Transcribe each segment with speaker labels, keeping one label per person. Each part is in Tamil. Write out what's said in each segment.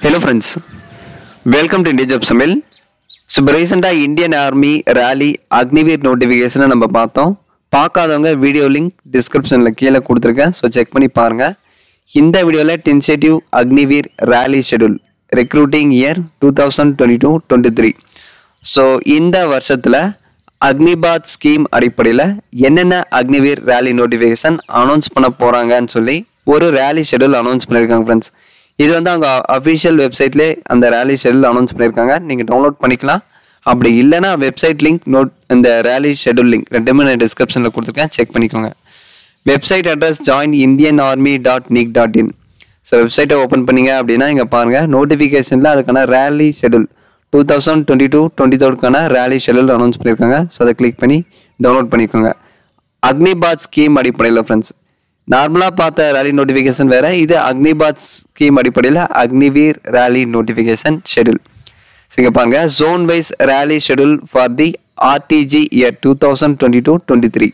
Speaker 1: hello friends welcome to India job சமையல் ஸோ இப்போ ரீசெண்டாக இந்தியன் ஆர்மி ரேலி அக்னிவீர் நோட்டிஃபிகேஷனை நம்ம பார்த்தோம் பார்க்காதவங்க வீடியோ லிங்க் டிஸ்கிரிப்ஷனில் கீழே கொடுத்துருக்கேன் ஸோ செக் பண்ணி பாருங்கள் இந்த வீடியோவில் tentative Agniveer rally schedule recruiting year two thousand twenty two twenty three so இந்த வருஷத்தில் அக்னிபாத் ஸ்கீம் அடிப்படையில் என்னென்ன அக்னிவீர் ரேலி நோட்டிஃபிகேஷன் அனௌன்ஸ் பண்ண போகிறாங்கன்னு சொல்லி ஒரு ரேலி ஷெடியூல் அனௌன்ஸ் பண்ணியிருக்காங்க ஃப்ரெண்ட்ஸ் இது வந்து அவங்க அஃபிஷியல் வெப்சைட்லேயே அந்த ரேலி ஷெடியூல் அனௌன்ஸ் பண்ணியிருக்காங்க நீங்கள் டவுன்லோட் பண்ணிக்கலாம் அப்படி இல்லைன்னா வெப்சைட் லிங்க் நோட் இந்த ரேலி ஷெடியூல் லிங்க் ரெண்டுமே நான் டிஸ்கிரிப்ஷனில் கொடுத்துருக்கேன் செக் பண்ணிக்கோங்க website address join Indian army dot nic dot in so வெப்சைட்டை ஓப்பன் பண்ணீங்க அப்படின்னா இங்கே பாருங்கள் நோட்டிஃபிகேஷனில் அதுக்கான rally schedule two thousand twenty two twenty தேர்டுக்கான ரேலி ஷெடியூல் அனௌன்ஸ் பண்ணியிருக்காங்க ஸோ அதை கிளிக் பண்ணி டவுன்லோட் பண்ணிக்கோங்க அக்னிபாத் ஸ்கீம் அடிப்படையில் ஃப்ரெண்ட்ஸ் நார்மலாக பார்த்த ரேலி நோட்டிஃபிகேஷன் வேற இது அக்னிபாத் ஸ்கீம் அடிப்படையில் அக்னிவீர் ரேலி நோட்டிஃபிகேஷன் ஷெடியூல் இங்கே பாருங்க zone wise rally schedule for the RTG year two thousand twenty two twenty three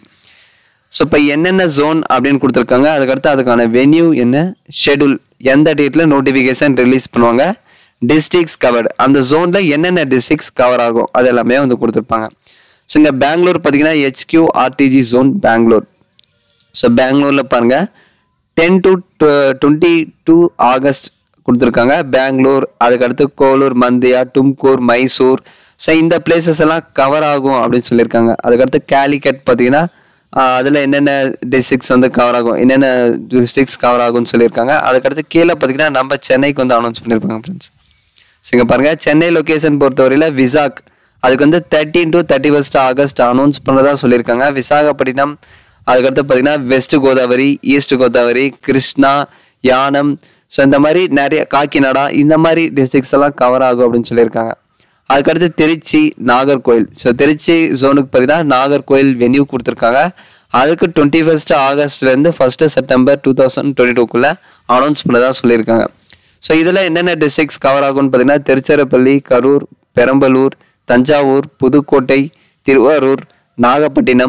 Speaker 1: so இப்போ என்னென்ன ஜோன் அப்படின்னு கொடுத்துருக்காங்க அதுக்கடுத்து அதுக்கான வென்யூ என்ன ஷெடியூல் எந்த டேட்டில் நோட்டிஃபிகேஷன் ரிலீஸ் பண்ணுவாங்க டிஸ்ட்ரிக்ஸ் கவர்டு அந்த ஜோனில் என்னென்ன டிஸ்ட்ரிக்ஸ் கவர் ஆகும் அது எல்லாமே வந்து கொடுத்துருப்பாங்க ஸோ இங்கே பெங்களூர் பார்த்தீங்கன்னா HQ RTG zone Bangalore so பெங்களூரில் பாருங்கள் ten to twenty two August கொடுத்துருக்காங்க பெங்களூர் அதுக்கடுத்து கோலூர் மந்தியா டும்கூர் மைசூர் ஸோ இந்த பிளேசஸ் எல்லாம் கவர் ஆகும் அப்படின்னு சொல்லியிருக்காங்க அதுக்கடுத்து கேலிக்கட் பார்த்தீங்கன்னா அதில் என்னென்ன டிஸ்ட்ரிக்ஸ் வந்து கவர் ஆகும் என்னென்ன டிஸ்ட்ரிக்ஸ் கவர் ஆகும்னு சொல்லியிருக்காங்க அதுக்கடுத்து கீழே பார்த்தீங்கன்னா நம்ம சென்னைக்கு வந்து அனௌன்ஸ் பண்ணியிருப்பாங்க ஃப்ரெண்ட்ஸ் ஸோ இங்கே பாருங்கள் சென்னை லொக்கேஷன் பொறுத்தவரையில் விசாக் அதுக்கு வந்து thirteen to thirty first August announce பண்ணுறதா சொல்லியிருக்காங்க விசாகப்பட்டினம் அதுக்கடுத்து பார்த்தீங்கன்னா west Godavari east Godavari Krishna Yanam so இந்த மாதிரி நிறைய காக்கிநாடா இந்த மாதிரி டிஸ்ட்ரிக்ஸ் எல்லாம் கவர் ஆகும் அப்படின்னு சொல்லியிருக்காங்க அதுக்கடுத்து திருச்சி நாகர்கோயில் ஸோ திருச்சி ஜோனுக்கு பார்த்தீங்கன்னா நாகர்கோயில் வென்யூ கொடுத்துருக்காங்க அதுக்கு டுவெண்ட்டி ஃபஸ்ட் ஆகஸ்ட்லேருந்து first September two thousand twenty டூக்குள்ளே அனௌன்ஸ் பண்ணதா சொல்லியிருக்காங்க ஸோ இதில் என்னென்ன டிஸ்ட்ரிக்ஸ் கவர் ஆகும்னு பார்த்தீங்கன்னா திருச்சிராப்பள்ளி கரூர் பெரம்பலூர் தஞ்சாவூர் புதுக்கோட்டை திருவாரூர் நாகப்பட்டினம்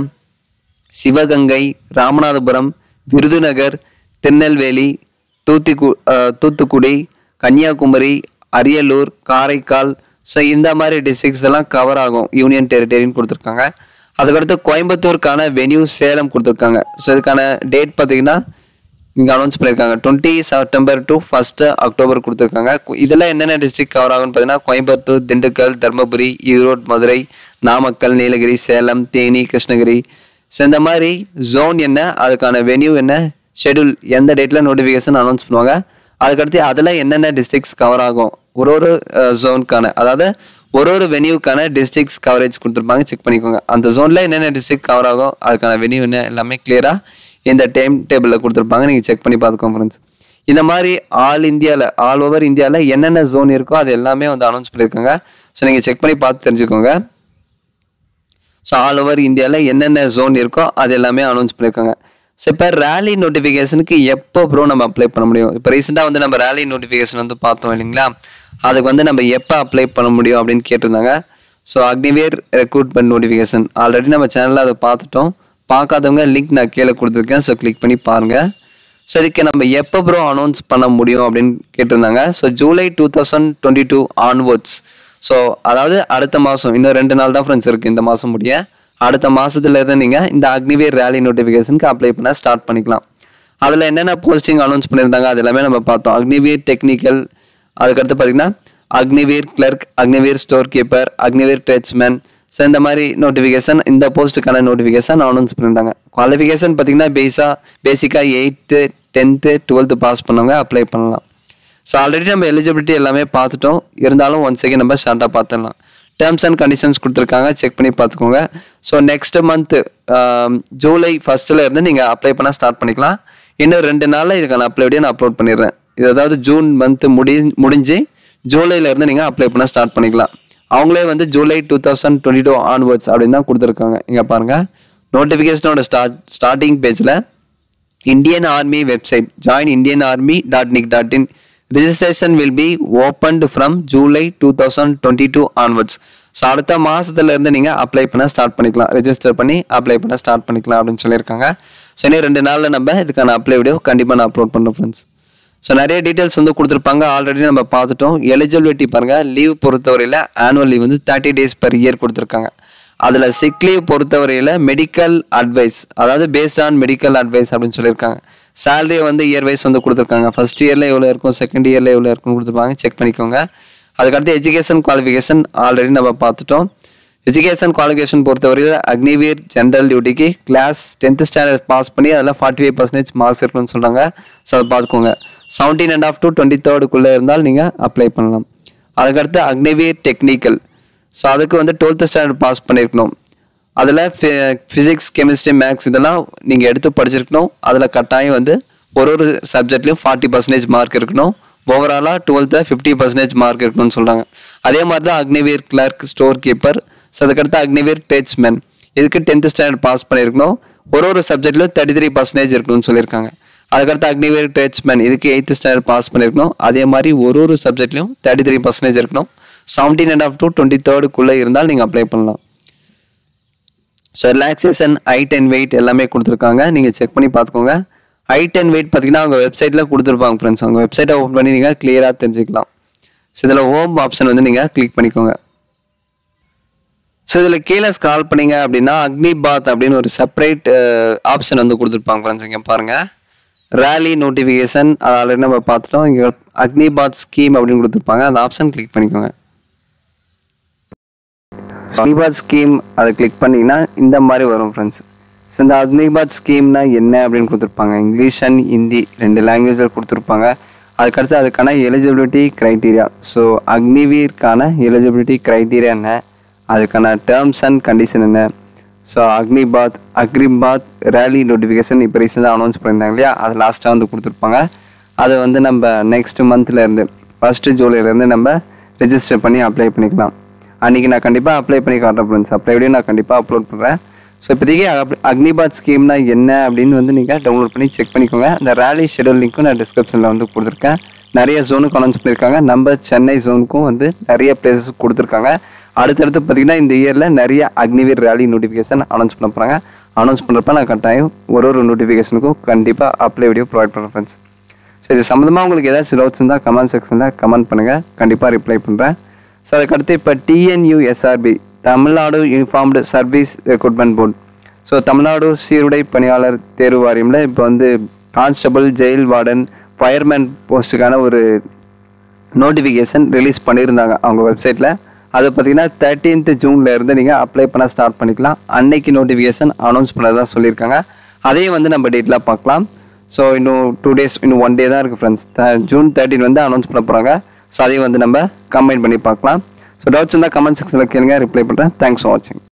Speaker 1: சிவகங்கை ராமநாதபுரம் விருதுநகர் திருநெல்வேலி தூத்திக்கு தூத்துக்குடி கன்னியாகுமரி அரியலூர் காரைக்கால் ஸோ இந்த மாதிரி டிஸ்ட்ரிக்ஸ் எல்லாம் கவர் ஆகும் யூனியன் டெரிட்டரின்னு கொடுத்துருக்காங்க அதுக்கடுத்து கோயம்புத்தூருக்கான வென்யூ சேலம் கொடுத்துருக்காங்க ஸோ இதுக்கான டேட் பார்த்தீங்கன்னா இங்கே அனௌன்ஸ் பண்ணியிருக்காங்க twenty September to first October கொடுத்துருக்காங்க இதெல்லாம் என்னென்ன டிஸ்ட்ரிக்ட் கவர் ஆகும்னு பார்த்தீங்கன்னா கோயம்புத்தூர் திண்டுக்கல் தருமபுரி ஈரோடு மதுரை நாமக்கல் நீலகிரி சேலம் தேனி கிருஷ்ணகிரி ஸோ இந்த மாதிரி ஜோன் என்ன அதுக்கான வென்யூ என்ன ஷெடியூல் எந்த டேட்டில் நோட்டிஃபிகேஷன் அனௌன்ஸ் பண்ணுவாங்க அதுக்கடுத்து அதில் என்னென்ன டிஸ்ட்ரிக்ஸ் கவர் ஆகும் ஒரு ஒரு ஜோனுக்கான அதாவது ஒரு ஒரு வென்யூக்கான டிஸ்ட்ரிக்ஸ் கவரேஜ் கொடுத்துருப்பாங்க செக் பண்ணிக்கோங்க அந்த ஜோனில் என்னென்ன டிஸ்ட்ரிக்ட் கவர் ஆகும் அதுக்கான வென்யூ என்ன எல்லாமே கிளியராக இந்த டைம் டேபிளில் கொடுத்துருப்பாங்க நீங்கள் செக் பண்ணி பார்த்துக்கோங்க ஃப்ரெண்ட்ஸ் இந்த மாதிரி ஆல் இந்தியாவில் ஆல் ஓவர் இந்தியாவில் என்னென்ன ஜோன் இருக்கோ அது எல்லாமே வந்து அனௌன்ஸ் பண்ணியிருக்காங்க ஸோ நீங்கள் செக் பண்ணி பார்த்து தெரிஞ்சுக்கோங்க ஸோ ஆல் ஓவர் இந்தியாவில் என்னென்ன ஜோன் இருக்கோ அது எல்லாமே அனௌன்ஸ் பண்ணியிருக்காங்க ஸோ இப்போ ரேலி நோட்டிஃபிகேஷனுக்கு எப்போ ப்ரோ நம்ம அப்ளை பண்ண முடியும் இப்போ ரீசெண்டாக வந்து நம்ம ரேலி நோட்டிஃபிகேஷன் வந்து பார்த்தோம் இல்லைங்களா அதுக்கு வந்து நம்ம எப்போ அப்ளை பண்ண முடியும் அப்படின்னு கேட்டிருந்தாங்க so Agniveer recruitment notification already நம்ம சேனலில் அதை பார்த்துட்டோம் பார்க்காதவங்க லிங்க் நான் கீழே கொடுத்துருக்கேன் ஸோ கிளிக் பண்ணி பாருங்கள் ஸோ இதுக்கு நம்ம எப்போ ப்ரோ அனௌன்ஸ் பண்ண முடியும் அப்படின்னு கேட்டிருந்தாங்க so July two thousand twenty two onwards so அதாவது அடுத்த மாதம் இன்னும் ரெண்டு நாள் தான் ஃப்ரெண்ட்ஸ் இருக்குது இந்த மாதம் முடிய அடுத்த மாதத்துல இருந்து நீங்கள் இந்த அக்னிவேர் ரேலி நோட்டிஃபிகேஷனுக்கு அப்ளை பண்ண ஸ்டார்ட் பண்ணிக்கலாம் அதில் என்னென்ன போஸ்டிங் அனௌன்ஸ் பண்ணியிருந்தாங்க அது எல்லாமே நம்ம பார்த்தோம் அக்னிவேர் டெக்னிக்கல் அதுக்கடுத்து பார்த்தீங்கன்னா Agniveer clerk Agniveer store keeper Agniveer tradesman so இந்த மாதிரி நோட்டிஃபிகேஷன் இந்த போஸ்ட்டுக்கான நோட்டிஃபிகேஷன் அனௌன்ஸ் பண்ணியிருந்தாங்க குவாலிஃபிகேஷன் பார்த்தீங்கன்னா பேஸாக பேசிக்காக எயித்து டென்த்து டுவெல்த்து பாஸ் பண்ணவங்க அப்ளை பண்ணலாம் ஸோ ஆல்ரெடி நம்ம எலிஜிபிலிட்டி எல்லாமே பார்த்துட்டோம் இருந்தாலும் ஒன் செகண்ட் நம்ம ஷார்ட்டாக பார்த்துடலாம் டேர்ம்ஸ் அண்ட் கண்டிஷன்ஸ் கொடுத்துருக்காங்க செக் பண்ணி பார்த்துக்கோங்க ஸோ நெக்ஸ்ட் மந்த்து ஜூலை ஃபஸ்ட்டில் இருந்து நீங்கள் அப்ளை பண்ண ஸ்டார்ட் பண்ணிக்கலாம் இன்னும் ரெண்டு நாளில் இதுக்கான அப்ளை வீடியோ நான் அப்லோட் பண்ணிடுறேன் இது அதாவது ஜூன் மந்த்து முடி முடிஞ்சு ஜூலைல இருந்து நீங்கள் அப்ளை பண்ண ஸ்டார்ட் பண்ணிக்கலாம் அவங்களே வந்து July two thousand twenty two onwards அப்படின்னு தான் கொடுத்துருக்காங்க இங்கே பாருங்கள் நோட்டிஃபிகேஷனோட ஸ்டார்ட் ஸ்டார்டிங் பேஜில் Indian army website join Indian army dot nic dot in registration will be opened from July two thousand twenty two onwards so அடுத்த மாதத்துல இருந்து நீங்கள் அப்ளை பண்ண ஸ்டார்ட் பண்ணிக்கலாம் ரெஜிஸ்டர் பண்ணி அப்ளை பண்ண ஸ்டார்ட் பண்ணிக்கலாம் அப்படின்னு சொல்லியிருக்காங்க ஸோ இன்னும் ரெண்டு நாளில் நம்ம இதுக்கான அப்ளை வீடியோ கண்டிப்பாக நான் அப்லோட் பண்ணுறேன் ஃப்ரெண்ட்ஸ் ஸோ நிறைய டீட்டெயில்ஸ் வந்து கொடுத்துருப்பாங்க ஆல்ரெடி நம்ம பார்த்துட்டோம் எலிஜிபிலிட்டி பாருங்கள் லீவ் பொறுத்தவரையில் ஆனுவல் லீவ் வந்து தேர்ட்டி டேஸ் பர் இயர் கொடுத்துருக்காங்க அதில் சிக் லீவ் பொறுத்தவரையில் மெடிக்கல் அட்வைஸ் அதாவது பேஸ்ட் ஆன் மெடிக்கல் அட்வைஸ் அப்படின்னு சொல்லியிருக்காங்க சேலரி வந்து இயர் வைஸ் வந்து கொடுத்துருக்காங்க ஃபர்ஸ்ட் இயரில் எவ்வளோ இருக்கும் செகண்ட் இயரில் எவ்வளோ இருக்கும்னு கொடுத்துருப்பாங்க செக் பண்ணிக்கோங்க அதுக்கடுத்து எஜுகேஷன் குவாலிஃபிகேஷன் ஆல்ரெடி நம்ம பார்த்துட்டோம் எஜுகேஷன் குவாலிஃபிகேஷன் பொறுத்தவரையில் அக்னிவீர் ஜென்ரல் டியூட்டிக்கு கிளாஸ் டென்த்து ஸ்டாண்டர்ட் பாஸ் பண்ணி அதில் ஃபார்ட்டி ஃபைவ் பர்சன்டேஜ் மார்க்ஸ் இருக்குன்னு சொல்கிறாங்க ஸோ அதை பார்த்துக்கோங்க seventeen and half to twenty தேர்டுக்குள்ளே இருந்தால் நீங்கள் அப்ளை பண்ணலாம் அதுக்கடுத்து அக்னிவீர் டெக்னிக்கல் ஸோ அதுக்கு வந்து டுவெல்த்து ஸ்டாண்டர்ட் பாஸ் பண்ணியிருக்கணும் அதில் ஃபிசிக்ஸ் கெமிஸ்ட்ரி மேக்ஸ் இதெல்லாம் நீங்கள் எடுத்து படிச்சிருக்கணும் அதில் கட்டாயம் வந்து ஒரு ஒரு சப்ஜெக்ட்லையும் ஃபார்ட்டி பர்சன்டேஜ் மார்க் இருக்கணும் ஓவராலாக டுவெல்த்தில் ஃபிஃப்டி பர்சன்டேஜ் மார்க் இருக்கணும்னு சொல்கிறாங்க அதே மாதிரி தான் Agniveer clerk store keeper so அதுக்கடுத்து அக்னிவீர் டேச்மேன் இதுக்கு டென்த்து ஸ்டாண்டர்ட் பாஸ் பண்ணியிருக்கணும் ஒரு ஒரு சப்ஜெக்ட்லையும் தேர்ட்டி த்ரீ பர்சன்டேஜ் இருக்கணும்னு சொல்லியிருக்காங்க அதுக்கடுத்து அக்னிவேர் டேச்மேன் இதுக்கு எயித்து ஸ்டாண்டர்ட் பாஸ் பண்ணியிருக்கணும் அதே மாதிரி ஒரு ஒரு சப்ஜெக்ட்லையும் தேர்ட்டி த்ரீ பர்சன்டேஜ் இருக்கணும் seventeen and half to twenty தேர்டுக்குள்ளே இருந்தால் நீங்கள் அப்ளை பண்ணலாம் so relaxation height and weight எல்லாமே கொடுத்துருக்காங்க நீங்கள் செக் பண்ணி பார்த்துக்கோங்க ஹைட் அண்ட் வெயிட் பார்த்தீங்கன்னா அவங்க வெப்சைட்டில் கொடுத்துருப்பாங்க ஃப்ரெண்ட்ஸ் அவங்க வெப்சைட்டை ஓப்பன் பண்ணி நீங்கள் கிளியராக தெரிஞ்சுக்கலாம் ஸோ இதில் ஹோம் ஆப்ஷன் வந்து நீங்கள் கிளிக் பண்ணிக்கோங்க ஸோ இதில் கீழே ஸ்க்ரால் பண்ணீங்க அப்படின்னா அக்னி பாத் அப்படின்னு ஒரு செப்பரேட் ஆப்ஷன் வந்து கொடுத்துருப்பாங்க ஃப்ரெண்ட்ஸ் இங்கே பாருங்கள் ரேலி நோட்டிஃபிகேஷன் அது ஆல்ரெடி நம்ம பார்த்துட்டோம் இங்கே அக்னி பாத் ஸ்கீம் அப்படின்னு கொடுத்துருப்பாங்க அந்த ஆப்ஷன் கிளிக் பண்ணிக்கோங்க அக்னிபாத் ஸ்கீம் அதை கிளிக் பண்ணிங்கன்னா இந்த மாதிரி வரும் ஃப்ரெண்ட்ஸ் ஸோ இந்த அக்னிபாத் ஸ்கீம்னா என்ன அப்படின்னு கொடுத்துருப்பாங்க இங்கிலீஷ் அண்ட் ஹிந்தி ரெண்டு லாங்குவேஜில் கொடுத்துருப்பாங்க அதுக்கடுத்து அதுக்கான எலிஜிபிலிட்டி க்ரைட்டீரியா ஸோ அக்னிவீர்க்கான எலிஜிபிலிட்டி க்ரைட்டீரியா என்ன அதுக்கான டேர்ம்ஸ் அண்ட் கண்டிஷன் என்ன ஸோ அக்னிபாத் அக்ரிபாத் ரேலி நோட்டிஃபிகேஷன் இப்போ ரீசெண்டாக அனௌன்ஸ் பண்ணியிருந்தாங்க இல்லையா அது லாஸ்ட்டாக வந்து கொடுத்துருப்பாங்க அதை வந்து நம்ம நெக்ஸ்ட் மந்த்லேருந்து ஃபஸ்ட்டு ஜூலைலேருந்து நம்ம ரெஜிஸ்டர் பண்ணி அப்ளை பண்ணிக்கலாம் அன்றைக்கி நான் கண்டிப்பாக அப்ளை பண்ணி காட்டுறேன் ஃப்ரெண்ட்ஸ் அப்ளை வீடியோ நான் கண்டிப்பாக அப்லோட் பண்ணுறேன் ஸோ இப்போதைக்கு அப்- அக்னிபாத் ஸ்கீம்னா என்ன அப்படின்னு வந்து நீங்கள் டவுன்லோட் பண்ணி செக் பண்ணிக்கோங்க அந்த ரேலி ஷெடியூல் லிங்க்கும் நான் டிஸ்கிரிப்ஷனில் வந்து கொடுத்துருக்கேன் நிறைய ஜோனுக்கு அனௌன்ஸ் பண்ணியிருக்காங்க நம்ம சென்னை ஜோனுக்கும் வந்து நிறைய பிளேசஸ் கொடுத்துருக்காங்க அடுத்தடுத்து பார்த்தீங்கன்னா இந்த இயரில் நிறைய அக்னிவீர் ரேலி நோட்டிஃபிகேஷன் அனௌன்ஸ் பண்ண போகிறாங்க அனௌன்ஸ் பண்ணுறப்ப நான் கட்டாயம் ஒரு ஒரு நோட்டிஃபிகேஷனுக்கும் கண்டிப்பாக அப்ளை வீடியோ ப்ரொவைட் பண்ணுறேன் ஃப்ரெண்ட்ஸ் ஸோ இது சம்மந்தமாக உங்களுக்கு ஏதாச்சும் டவுட்ஸ் இருந்தால் கமெண்ட் செக்ஷனில் கமெண்ட் பண்ணுங்கள் கண்டிப்பாக ரிப்ளை பண்ணுறேன் ஸோ அதுக்கடுத்து இப்போ TNUSRB Tamil Nadu uniformed service recruitment board so Tamil Nadu சீருடை பணியாளர் தேர்வு வாரியமில் இப்போ வந்து கான்ஸ்டபிள் ஜெயில் வார்டன் ஃபயர்மேன் போஸ்ட்டுக்கான ஒரு நோட்டிஃபிகேஷன் ரிலீஸ் பண்ணியிருந்தாங்க அவங்க வெப்சைட்டில் அது பார்த்தீங்கன்னா தேர்ட்டீன்த் ஜூனில் இருந்து நீங்கள் அப்ளை பண்ண ஸ்டார்ட் பண்ணிக்கலாம் அன்னைக்கு நோட்டிஃபிகேஷன் அனௌன்ஸ் பண்ணதா சொல்லியிருக்காங்க அதையும் வந்து நம்ம டேட்டில் பார்க்கலாம் ஸோ இன்னும் டூ டேஸ் இன்னும் ஒன் டே தான் இருக்குது ஃப்ரெண்ட்ஸ் ஜூன் தேர்ட்டின் வந்து அனௌன்ஸ் பண்ண போகிறாங்க ஸோ அதையும் வந்து நம்ம கம்பைன் பண்ணி பார்க்கலாம் ஸோ டவுட்ஸ் இருந்தால் கமெண்ட் செக்ஷனில் கேளுங்க ரிப்ளை பண்ணுறேன் தேங்க்ஸ் ஃபார் வாட்சிங்